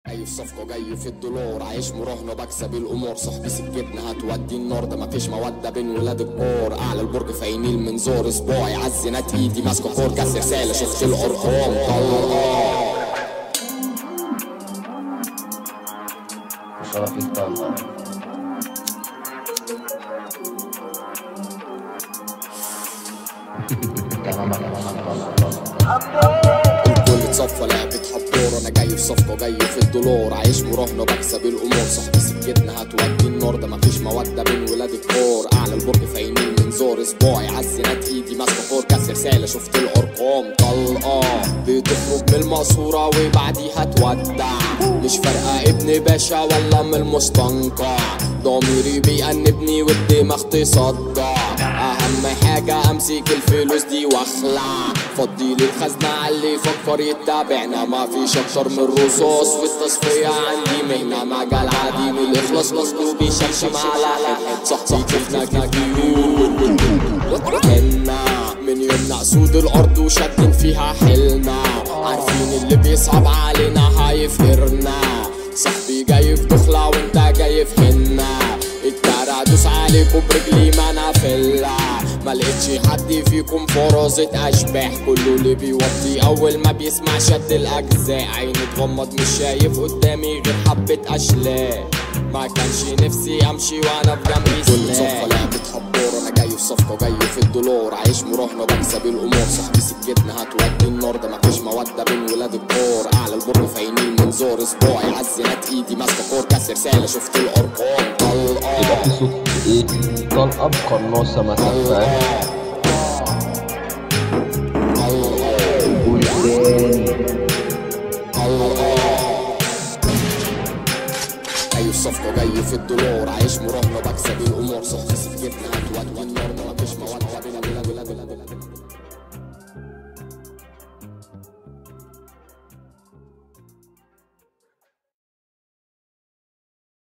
جاي في صفقة جاي في الدولار عايش مراهنة بكسب الأمور صاحبي سكتنا هتودي النار ده مفيش مودة بين ولاد الكور أعلى البرج في عيني المنظار صباعي عزنات إيدي ماسكة كور كاس رسالة شفت الأرقام طلقان شرف الطلقة تمام تمام الكل اتصفى لعبة حبار انا جاي في صفقة جاي في الدولار عايش مراهنة بكسب الامور صاحبي سكتنا هتودي النار ده مفيش مودة بين ولاد الكور اعلى البرج في عيني المنظار صباعي عزنات ايدي ماسكة كور كاس رسالة شفت الارقام طلقة بتخرج من المقصورة وبعديها تودع مش فارقة ابن باشا ولا من المستنقع ضميري بيأنبني والدماغ تصدع اهم حاجة امسك الفلوس دي واخلع فضي لي الخزنة على اللي يفكر يتابعنا ما فيش اكتر من الرصاص والتصفية عندي مهنة مجال عادي من الاخلاص مصلوبي شمشم على حد صاحبي شفنا كتير وكنا من يومنا سود الارض وشادين فيها حيلنا عارفين اللي بيصعب علينا هيفقرنا صاحبي جاي في دخلة وانت جاي في حنة الترى دوس عليكم برجلي ما انا فلا ما لقيتش حد فيكم فرازة اشباح كله اللي بيوطي اول ما بيسمع شد الاجزاء عيني اتغمض مش شايف قدامي غير حبة اشلاء ما كانش نفسي امشي وانا في جنبي كل صفقة لعبة حبار انا جاي في صفقة جاي في الدولار عايش مراهنة بكسب الامور صاحبي سكتنا هتودي النار ده مفيش مودة بين ولاد الكور اعلى البرج في عيني المنظار صباعي عزنات ايدي ماسكة كور كاس رسالة شفت الارقام طلقان يبقى في صوت ايه طلقة بقناصة مثلا فاهم قول تاني جاي في صفقة جاي في الدولار عايش مراهنة بكسب الأمور صحبي سكتنا هتودي النار ده مفيش مودة بين